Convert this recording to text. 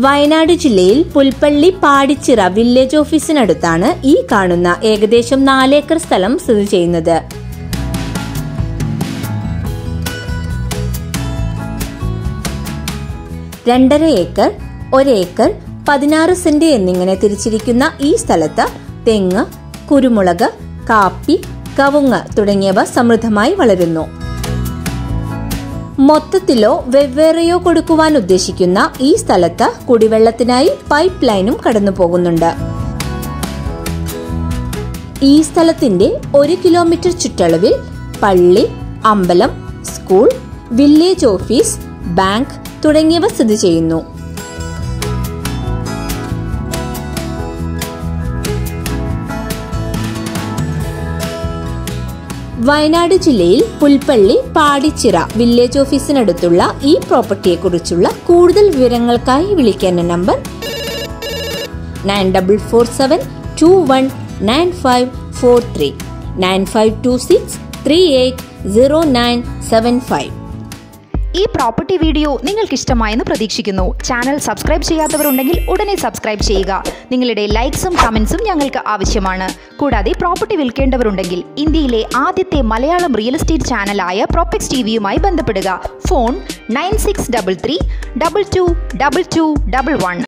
വയനാട് ജില്ലയിൽ പുൽപ്പള്ളി പാടിച്ചിറ വില്ലേജ് ഓഫീസിനടുത്താണ് ഈ കാണുന്ന ഏകദേശം നാലേക്കർ സ്ഥലം സ്ഥിതി ചെയ്യുന്നത് രണ്ടര ഏക്കർ ഒരേക്കർ പതിനാറ് സെന്റ് എന്നിങ്ങനെ തിരിച്ചിരിക്കുന്ന ഈ സ്ഥലത്ത് തെങ്ങ് കുരുമുളക് കാപ്പി കവുങ്ങ് തുടങ്ങിയവ സമൃദ്ധമായി വളരുന്നു മൊത്തത്തിലോ വെവ്വേറെയോ കൊടുക്കുവാൻ ഉദ്ദേശിക്കുന്ന ഈ സ്ഥലത്ത് കുടിവെള്ളത്തിനായി പൈപ്പ് ലൈനും കടന്നു പോകുന്നുണ്ട് ഈ സ്ഥലത്തിന്റെ ഒരു കിലോമീറ്റർ ചുറ്റളവിൽ പള്ളി അമ്പലം സ്കൂൾ വില്ലേജ് ഓഫീസ് ബാങ്ക് തുടങ്ങിയവ സ്ഥിതി ചെയ്യുന്നു വയനാട് ജില്ലയിൽ പുൽപ്പള്ളി പാടിച്ചിറ വില്ലേജ് ഓഫീസിനടുത്തുള്ള ഈ പ്രോപ്പർട്ടിയെക്കുറിച്ചുള്ള കൂടുതൽ വിവരങ്ങൾക്കായി വിളിക്കേണ്ട number nine double four seven two one nine five four three nine five two six three eight zero nine seven five ഈ പ്രോപ്പർട്ടി വീഡിയോ നിങ്ങൾക്ക് ഇഷ്ടമായെന്ന് പ്രതീക്ഷിക്കുന്നു ചാനൽ സബ്സ്ക്രൈബ് ചെയ്യാത്തവരുണ്ടെങ്കിൽ ഉടനെ സബ്സ്ക്രൈബ് ചെയ്യുക നിങ്ങളുടെ ലൈക്സും കമൻസും ഞങ്ങൾക്ക് ആവശ്യമാണ് കൂടാതെ പ്രോപ്പർട്ടി വിൽക്കേണ്ടവരുണ്ടെങ്കിൽ ഇന്ത്യയിലെ ആദ്യത്തെ മലയാളം റിയൽ എസ്റ്റേറ്റ് ചാനലായ പ്രോപ്പക്സ് ടി വിയുമായി ബന്ധപ്പെടുക phone nine six double three double two double two double one